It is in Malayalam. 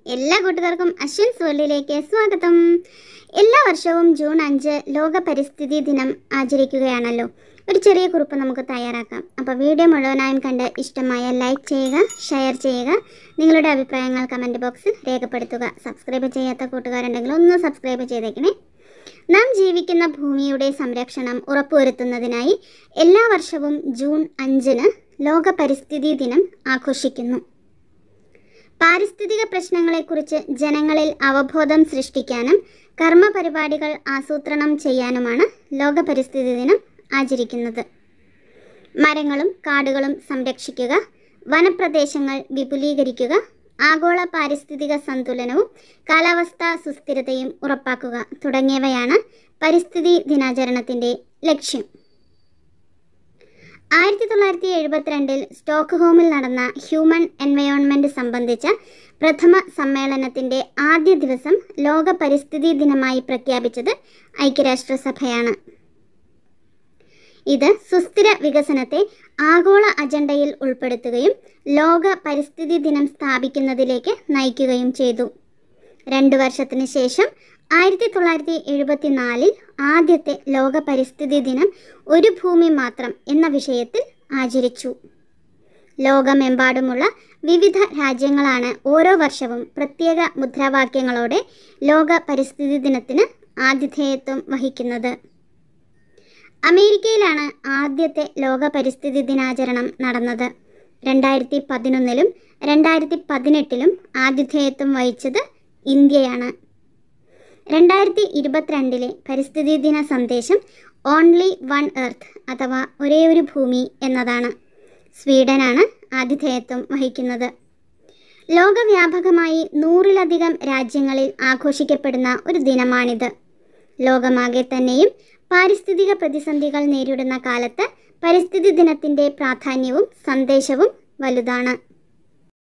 എല്ലാ കൂട്ടുകാർക്കും അശ്വിൻസ് വേൾഡിലേക്ക് സ്വാഗതം എല്ലാ വർഷവും ജൂൺ അഞ്ച് ലോക പരിസ്ഥിതി ദിനം ആചരിക്കുകയാണല്ലോ ഒരു ചെറിയ കുറിപ്പ് നമുക്ക് തയ്യാറാക്കാം അപ്പോൾ വീഡിയോ മുഴുവനായും കണ്ട് ഇഷ്ടമായ ലൈക്ക് ചെയ്യുക ഷെയർ ചെയ്യുക നിങ്ങളുടെ അഭിപ്രായങ്ങൾ കമൻറ്റ് ബോക്സിൽ രേഖപ്പെടുത്തുക സബ്സ്ക്രൈബ് ചെയ്യാത്ത കൂട്ടുകാരുണ്ടെങ്കിൽ ഒന്ന് സബ്സ്ക്രൈബ് ചെയ്തേക്കണേ നാം ജീവിക്കുന്ന ഭൂമിയുടെ സംരക്ഷണം ഉറപ്പുവരുത്തുന്നതിനായി എല്ലാ വർഷവും ജൂൺ അഞ്ചിന് ലോക പരിസ്ഥിതി ദിനം ആഘോഷിക്കുന്നു പാരിസ്ഥിതിക പ്രശ്നങ്ങളെക്കുറിച്ച് ജനങ്ങളിൽ അവബോധം സൃഷ്ടിക്കാനും കർമ്മ പരിപാടികൾ ആസൂത്രണം ചെയ്യാനുമാണ് ലോക പരിസ്ഥിതി ദിനം ആചരിക്കുന്നത് മരങ്ങളും കാടുകളും സംരക്ഷിക്കുക വനപ്രദേശങ്ങൾ വിപുലീകരിക്കുക ആഗോള പാരിസ്ഥിതിക സന്തുലനവും കാലാവസ്ഥാ സുസ്ഥിരതയും ഉറപ്പാക്കുക തുടങ്ങിയവയാണ് പരിസ്ഥിതി ദിനാചരണത്തിൻ്റെ ലക്ഷ്യം ആയിരത്തി തൊള്ളായിരത്തി എഴുപത്തിരണ്ടിൽ സ്റ്റോക്ക്ഹോമിൽ നടന്ന ഹ്യൂമൻ എൻവയോൺമെൻറ്റ് സംബന്ധിച്ച പ്രഥമ സമ്മേളനത്തിൻ്റെ ആദ്യ ദിവസം ലോക പരിസ്ഥിതി ദിനമായി പ്രഖ്യാപിച്ചത് ഐക്യരാഷ്ട്രസഭയാണ് ഇത് സുസ്ഥിര വികസനത്തെ ആഗോള അജണ്ടയിൽ ഉൾപ്പെടുത്തുകയും ലോക പരിസ്ഥിതി ദിനം സ്ഥാപിക്കുന്നതിലേക്ക് നയിക്കുകയും ചെയ്തു രണ്ടു വർഷത്തിന് ശേഷം ആയിരത്തി തൊള്ളായിരത്തി എഴുപത്തിനാലിൽ ആദ്യത്തെ ലോക പരിസ്ഥിതി ദിനം ഒരു ഭൂമി മാത്രം എന്ന വിഷയത്തിൽ ആചരിച്ചു ലോകമെമ്പാടുമുള്ള വിവിധ രാജ്യങ്ങളാണ് ഓരോ വർഷവും പ്രത്യേക മുദ്രാവാക്യങ്ങളോടെ ലോക പരിസ്ഥിതി ദിനത്തിന് ആതിഥേയത്വം വഹിക്കുന്നത് അമേരിക്കയിലാണ് ആദ്യത്തെ ലോക പരിസ്ഥിതി ദിനാചരണം നടന്നത് രണ്ടായിരത്തി പതിനൊന്നിലും രണ്ടായിരത്തി പതിനെട്ടിലും ആതിഥേയത്വം വഹിച്ചത് ഇന്ത്യയാണ് രണ്ടായിരത്തി ഇരുപത്തിരണ്ടിലെ പരിസ്ഥിതി ദിന സന്ദേശം ഓൺലി വൺ എർത്ത് അഥവാ ഒരേ ഒരു ഭൂമി എന്നതാണ് സ്വീഡനാണ് ആതിഥേയത്വം വഹിക്കുന്നത് ലോകവ്യാപകമായി നൂറിലധികം രാജ്യങ്ങളിൽ ആഘോഷിക്കപ്പെടുന്ന ഒരു ദിനമാണിത് ലോകമാകെ തന്നെയും പാരിസ്ഥിതിക പ്രതിസന്ധികൾ നേരിടുന്ന കാലത്ത് പരിസ്ഥിതി ദിനത്തിൻ്റെ പ്രാധാന്യവും സന്ദേശവും വലുതാണ്